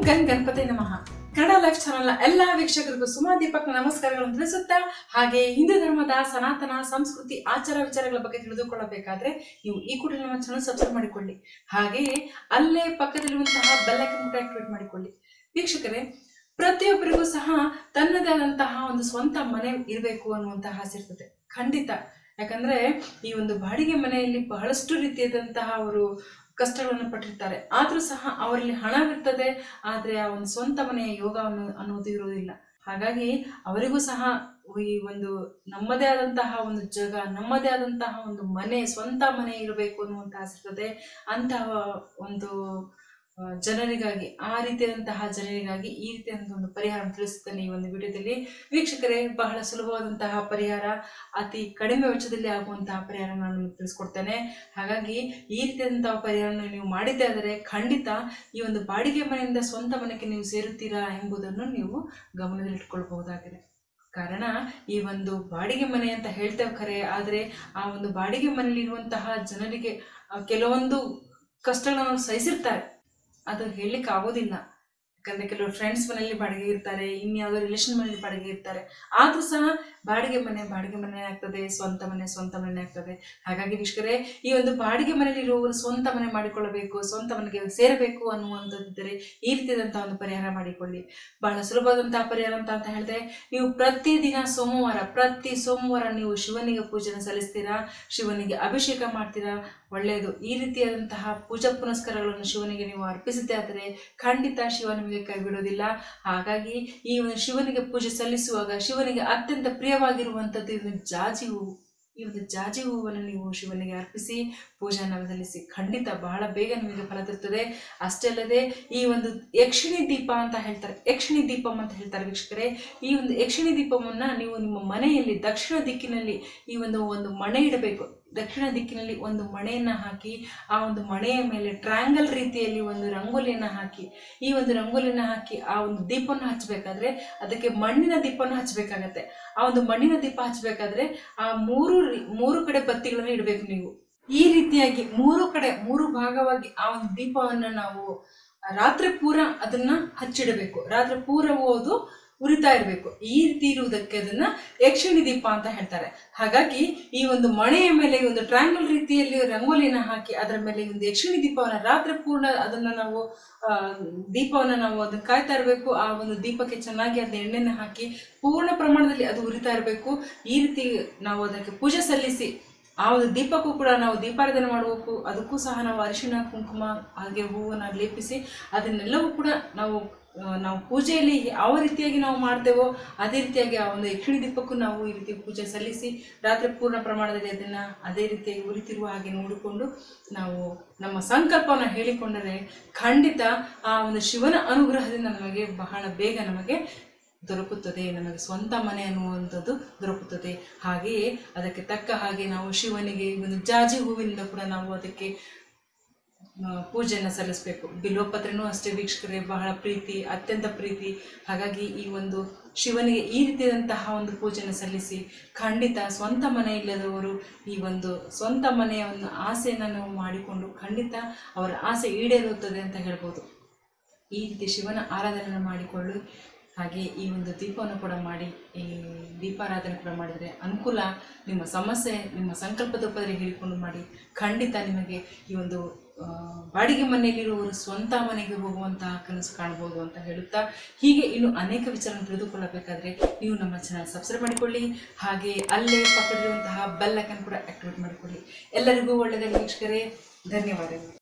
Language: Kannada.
ಗನ್ ಗಣಪತಿ ನಮಃ ಕನ್ನಡ ಲೈಫ್ ಚಾನೆಲ್ನ ಎಲ್ಲ ವೀಕ್ಷಕರಿಗೂ ಸುಮಾ ದೀಪಕ್ ನಮಸ್ಕಾರಗಳನ್ನು ತಿಳಿಸುತ್ತಾ ಹಾಗೆ ಹಿಂದೂ ಧರ್ಮದ ಸನಾತನ ಸಂಸ್ಕೃತಿ ಆಚಾರ ವಿಚಾರಗಳ ಬಗ್ಗೆ ತಿಳಿದುಕೊಳ್ಳಬೇಕಾದ್ರೆ ನೀವು ಈ ಕೂಡಲೇ ನಮ್ಮ ಚಾನಲ್ ಸಬ್ಸ್ಕ್ರೈಬ್ ಮಾಡಿಕೊಳ್ಳಿ ಹಾಗೆಯೇ ಅಲ್ಲೇ ಪಕ್ಕದಲ್ಲಿರುವಂತಹ ಬೆಲ್ ಐಕನ್ ಕೂಡ ಆಕ್ಟಿವೇಟ್ ಮಾಡಿಕೊಳ್ಳಿ ವೀಕ್ಷಕರೇ ಪ್ರತಿಯೊಬ್ಬರಿಗೂ ಸಹ ತನ್ನದೇ ಆದಂತಹ ಒಂದು ಸ್ವಂತ ಮನೆ ಇರಬೇಕು ಅನ್ನುವಂತಹ ಆಸೆ ಇರ್ತದೆ ಖಂಡಿತ ಯಾಕಂದ್ರೆ ಈ ಒಂದು ಬಾಡಿಗೆ ಮನೆಯಲ್ಲಿ ಬಹಳಷ್ಟು ರೀತಿಯಾದಂತಹ ಅವರು ಕಷ್ಟಗಳನ್ನು ಪಟ್ಟಿರ್ತಾರೆ ಆದರೂ ಸಹ ಅವರಲ್ಲಿ ಹಣವಿರ್ತದೆ ಆದರೆ ಆ ಒಂದು ಸ್ವಂತ ಮನೆಯ ಯೋಗ ಅನ್ನೋ ಅನ್ನೋದು ಇರೋದಿಲ್ಲ ಹಾಗಾಗಿ ಅವರಿಗೂ ಸಹ ಈ ಒಂದು ನಮ್ಮದೇ ಆದಂತಹ ಒಂದು ಜಗ ನಮ್ಮದೇ ಆದಂತಹ ಒಂದು ಮನೆ ಸ್ವಂತ ಮನೆ ಇರಬೇಕು ಅನ್ನುವಂತ ಆಸೆ ಇರ್ತದೆ ಅಂತಹ ಒಂದು ಆ, ಜನರಿಗಾಗಿ ಆ ರೀತಿಯಾದಂತಹ ಜನರಿಗಾಗಿ ಈ ರೀತಿಯಾದಂತಹ ಒಂದು ಪರಿಹಾರ ತಿಳಿಸುತ್ತೇನೆ ಈ ಒಂದು ವಿಡಿಯೋದಲ್ಲಿ ವೀಕ್ಷಕರೇ ಬಹಳ ಸುಲಭವಾದಂತಹ ಪರಿಹಾರ ಅತಿ ಕಡಿಮೆ ವೆಚ್ಚದಲ್ಲಿ ಆಗುವಂತಹ ಪರಿಹಾರ ನಾನು ನಿಮಗೆ ತಿಳಿಸ್ಕೊಡ್ತೇನೆ ಹಾಗಾಗಿ ಈ ರೀತಿಯಾದಂತಹ ಪರಿಹಾರನ ನೀವು ಮಾಡಿದ್ದೇ ಆದರೆ ಖಂಡಿತ ಈ ಒಂದು ಬಾಡಿಗೆ ಮನೆಯಿಂದ ಸ್ವಂತ ಮನೆಗೆ ನೀವು ಸೇರುತ್ತೀರಾ ಎಂಬುದನ್ನು ನೀವು ಗಮನದಲ್ಲಿಟ್ಕೊಳ್ಬಹುದಾಗಿದೆ ಕಾರಣ ಈ ಒಂದು ಬಾಡಿಗೆ ಮನೆ ಅಂತ ಹೇಳ್ತೇವೆ ಖರೆ ಆದರೆ ಆ ಒಂದು ಬಾಡಿಗೆ ಮನೆಯಲ್ಲಿರುವಂತಹ ಜನರಿಗೆ ಆ, ಕೆಲವೊಂದು ಕಷ್ಟಗಳನ್ನು ಸಹಿಸಿರ್ತಾರೆ ಅದು ಹೇಳಲಿಕ್ಕೆ ಆಗೋದಿಲ್ಲ ಯಾಕಂದ್ರೆ ಕೆಲವರು ಫ್ರೆಂಡ್ಸ್ ಮನೆಯಲ್ಲಿ ಬಾಡಿಗೆ ಇರ್ತಾರೆ ಇನ್ಯಾವುದೋ ರಿಲೇಷನ್ ಮನೆಯಲ್ಲಿ ಬಾಡಿಗೆ ಇರ್ತಾರೆ ಆದ್ರೂ ಸಹ ಬಾಡಿಗೆ ಮನೆ ಬಾಡಿಗೆ ಮನೆ ಆಗ್ತದೆ ಸ್ವಂತ ಮನೆ ಸ್ವಂತ ಮನೆ ಆಗ್ತದೆ ಹಾಗಾಗಿ ವೀಕ್ಷಕರೇ ಈ ಒಂದು ಬಾಡಿಗೆ ಮನೆಯಲ್ಲಿ ಇರುವವರು ಸ್ವಂತ ಮನೆ ಮಾಡಿಕೊಳ್ಳಬೇಕು ಸ್ವಂತ ಮನೆಗೆ ಸೇರಬೇಕು ಅನ್ನುವಂಥದ್ದಿದ್ದರೆ ಈ ರೀತಿಯಾದಂತಹ ಒಂದು ಪರಿಹಾರ ಮಾಡಿಕೊಳ್ಳಿ ಬಹಳ ಸುಲಭವಾದಂತಹ ಪರಿಹಾರ ಅಂತ ಅಂತ ಹೇಳಿದ್ರೆ ನೀವು ಪ್ರತಿದಿನ ಸೋಮವಾರ ಪ್ರತಿ ಸೋಮವಾರ ನೀವು ಶಿವನಿಗೆ ಪೂಜೆನ ಸಲ್ಲಿಸ್ತೀರಾ ಶಿವನಿಗೆ ಅಭಿಷೇಕ ಮಾಡ್ತೀರಾ ಒಳ್ಳೆಯದು ಈ ರೀತಿಯಾದಂತಹ ಪೂಜಾ ಪುನಸ್ಕಾರಗಳನ್ನು ಶಿವನಿಗೆ ನೀವು ಅರ್ಪಿಸಿದ್ದೆ ಆದರೆ ಖಂಡಿತ ಶಿವ ನಿಮಗೆ ಕೈ ಬಿಡೋದಿಲ್ಲ ಹಾಗಾಗಿ ಈ ಒಂದು ಶಿವನಿಗೆ ಪೂಜೆ ಸಲ್ಲಿಸುವಾಗ ಶಿವನಿಗೆ ಅತ್ಯಂತ ಪ್ರಿಯವಾಗಿರುವಂಥದ್ದು ಈ ಒಂದು ಜಾಜಿ ಹೂವು ಈ ಒಂದು ಜಾಜಿ ಹೂವನ್ನು ನೀವು ಶಿವನಿಗೆ ಅರ್ಪಿಸಿ ಪೂಜೆಯನ್ನು ಸಲ್ಲಿಸಿ ಖಂಡಿತ ಬಹಳ ಬೇಗ ನಿಮಗೆ ಫಲ ತರುತ್ತದೆ ಅಷ್ಟೇ ಅಲ್ಲದೆ ಈ ಒಂದು ಯಕ್ಷಿಣಿ ದೀಪ ಅಂತ ಹೇಳ್ತಾರೆ ಯಕ್ಷಿಣಿ ದೀಪಂ ಅಂತ ಹೇಳ್ತಾರೆ ವೀಕ್ಷಕರೇ ಈ ಒಂದು ಯಕ್ಷಿಣಿ ದೀಪವನ್ನ ನೀವು ನಿಮ್ಮ ಮನೆಯಲ್ಲಿ ದಕ್ಷಿಣ ದಿಕ್ಕಿನಲ್ಲಿ ಈ ಒಂದು ಒಂದು ಮಣೆ ಇಡಬೇಕು ದಕ್ಷಿಣ ದಿಕ್ಕಿನಲ್ಲಿ ಒಂದು ಮಣೆಯನ್ನು ಹಾಕಿ ಆ ಒಂದು ಮಣೆಯ ಮೇಲೆ ಟ್ರ್ಯಾಂಗಲ್ ರೀತಿಯಲ್ಲಿ ಒಂದು ರಂಗೋಲಿಯನ್ನು ಹಾಕಿ ಈ ಒಂದು ರಂಗೋಲಿಯನ್ನು ಹಾಕಿ ಆ ಒಂದು ದೀಪವನ್ನು ಹಚ್ಚಬೇಕಾದ್ರೆ ಅದಕ್ಕೆ ಮಣ್ಣಿನ ದೀಪವನ್ನು ಹಚ್ಚಬೇಕಾಗತ್ತೆ ಆ ಒಂದು ಮಣ್ಣಿನ ದೀಪ ಹಚ್ಚಬೇಕಾದ್ರೆ ಆ ಮೂರು ರೀ- ಮೂರು ಕಡೆ ಬತ್ತಿಗಳನ್ನು ಇಡಬೇಕು ನೀವು ಈ ರೀತಿಯಾಗಿ ಮೂರು ಕಡೆ ಮೂರು ಭಾಗವಾಗಿ ಆ ಒಂದು ದೀಪವನ್ನು ನಾವು ರಾತ್ರಿ ಪೂರ ಅದನ್ನ ಹಚ್ಚಿಡಬೇಕು ರಾತ್ರಿ ಪೂರ ಓದು ಉರಿತಾ ಇರಬೇಕು ಈ ರೀತಿ ಇರುವುದಕ್ಕೆ ಅದನ್ನ ಯಕ್ಷಿಣಿ ದೀಪ ಅಂತ ಹೇಳ್ತಾರೆ ಹಾಗಾಗಿ ಈ ಒಂದು ಮಣೆಯ ಮೇಲೆ ಈ ಒಂದು ಟ್ರ್ಯಾಂಗಲ್ ರೀತಿಯಲ್ಲಿ ರಂಗೋಲಿನ ಹಾಕಿ ಅದರ ಮೇಲೆ ಈ ಒಂದು ಯಕ್ಷಿಣಿ ದೀಪವನ್ನ ರಾತ್ರಿ ಪೂರ್ಣ ಅದನ್ನ ನಾವು ಆ, ದೀಪವನ್ನ ನಾವು ಅದನ್ನ ಕಾಯ್ತಾ ಇರಬೇಕು ಆ ಒಂದು ದೀಪಕ್ಕೆ ಚೆನ್ನಾಗಿ ಅದನ್ನ ಎಣ್ಣೆನ ಹಾಕಿ ಪೂರ್ಣ ಪ್ರಮಾಣದಲ್ಲಿ ಅದು ಉರಿತಾ ಇರಬೇಕು ಈ ರೀತಿ ನಾವು ಅದಕ್ಕೆ ಪೂಜೆ ಸಲ್ಲಿಸಿ ಆ ಒಂದು ದೀಪಕ್ಕೂ ಕೂಡ ನಾವು ದೀಪಾರಾಧನೆ ಮಾಡಬೇಕು ಅದಕ್ಕೂ ಸಹ ನಾವು ಅರಿಶಿಣ ಕುಂಕುಮ ಹಾಗೆ ಹೂವನ್ನು ಲೇಪಿಸಿ ಅದನ್ನೆಲ್ಲವೂ ಕೂಡ ನಾವು ಆ, ನಾವು ಪೂಜೆಯಲ್ಲಿ ಯಾವ ರೀತಿಯಾಗಿ ನಾವು ಮಾಡ್ತೇವೋ ಅದೇ ರೀತಿಯಾಗಿ ಆ ಒಂದು ಯಕ್ಷಿಣಿ ದೀಪಕ್ಕೂ ನಾವು ಈ ರೀತಿ ಪೂಜೆ ಸಲ್ಲಿಸಿ ರಾತ್ರಿ ಪೂರ್ಣ ಪ್ರಮಾಣದಲ್ಲಿ ಅದನ್ನು ಅದೇ ರೀತಿಯಾಗಿ ಉರಿತಿರುವ ಹಾಗೆ ನೋಡಿಕೊಂಡು ನಾವು ನಮ್ಮ ಸಂಕಲ್ಪವನ್ನು ಹೇಳಿಕೊಂಡರೆ ಖಂಡಿತ ಆ ಒಂದು ಶಿವನ ಅನುಗ್ರಹದಿಂದ ನಮಗೆ ಬಹಳ ಬೇಗ ನಮಗೆ ದೊರಕುತ್ತದೆ ನಮಗೆ ಸ್ವಂತ ಮನೆ ಅನ್ನುವಂಥದ್ದು ದೊರಕುತ್ತದೆ ಹಾಗೆಯೇ ಅದಕ್ಕೆ ತಕ್ಕ ಹಾಗೆ ನಾವು ಶಿವನಿಗೆ ಈ ಒಂದು ಜಾಜಿ ಹೂವಿನಿಂದ ಕೂಡ ನಾವು ಅದಕ್ಕೆ ಆ, ಪೂಜೆಯನ್ನು ಸಲ್ಲಿಸಬೇಕು ಬಿಲ್ವಪತ್ರೆನೂ ಅಷ್ಟೇ ವೀಕ್ಷಕರೇ ಬಹಳ ಪ್ರೀತಿ ಅತ್ಯಂತ ಪ್ರೀತಿ ಹಾಗಾಗಿ ಈ ಒಂದು ಶಿವನಿಗೆ ಈ ರೀತಿಯಾದಂತಹ ಒಂದು ಪೂಜೆಯನ್ನು ಸಲ್ಲಿಸಿ ಖಂಡಿತ ಸ್ವಂತ ಮನೆ ಇಲ್ಲದವರು ಈ ಒಂದು ಸ್ವಂತ ಮನೆಯ ಒಂದು ಆಸೆಯನ್ನು ನಾವು ಮಾಡಿಕೊಂಡು ಖಂಡಿತ ಅವರ ಆಸೆ ಈಡೇರುತ್ತದೆ ಅಂತ ಹೇಳ್ಬೋದು ಈ ರೀತಿ ಶಿವನ ಆರಾಧನೆ ಮಾಡಿಕೊಳ್ಳಿ ಹಾಗೆ ಈ ಒಂದು ದೀಪವನ್ನು ಕೂಡ ಮಾಡಿ ಈ ದೀಪಾರಾಧನೆ ಕೂಡ ಮಾಡಿದರೆ ಅನುಕೂಲ ನಿಮ್ಮ ಸಮಸ್ಯೆ ನಿಮ್ಮ ಸಂಕಲ್ಪದ ಪದರೆ ಹೇಳಿಕೊಂಡು ಮಾಡಿ ಖಂಡಿತ ನಿಮಗೆ ಈ ಒಂದು ಆ, ಬಾಡಿಗೆ ಮನೆಯಲ್ಲಿರುವವರು ಸ್ವಂತ ಮನೆಗೆ ಹೋಗುವಂತಹ ಕನಸು ಕಾಣ್ಬೋದು ಅಂತ ಹೇಳುತ್ತಾ ಹೀಗೆ ಇನ್ನು ಅನೇಕ ವಿಚಾರ ತಿಳಿದುಕೊಳ್ಳಬೇಕಾದ್ರೆ ನೀವು ನಮ್ಮ ಚಾನಲ್ ಸಬ್ಸ್ಕ್ರೈಬ್ ಮಾಡಿಕೊಳ್ಳಿ ಹಾಗೆ ಅಲ್ಲೇ ಪಕ್ಕದಲ್ಲಿರುವಂತಹ ಬೆಲ್ ಐಕನ್ ಕೂಡ ಆಕ್ಟಿವೇಟ್ ಮಾಡಿಕೊಳ್ಳಿ ಎಲ್ಲರಿಗೂ ಒಳ್ಳೆಯದಾಗಿ ವೀಕ್ಷಕರೇ ಧನ್ಯವಾದಗಳು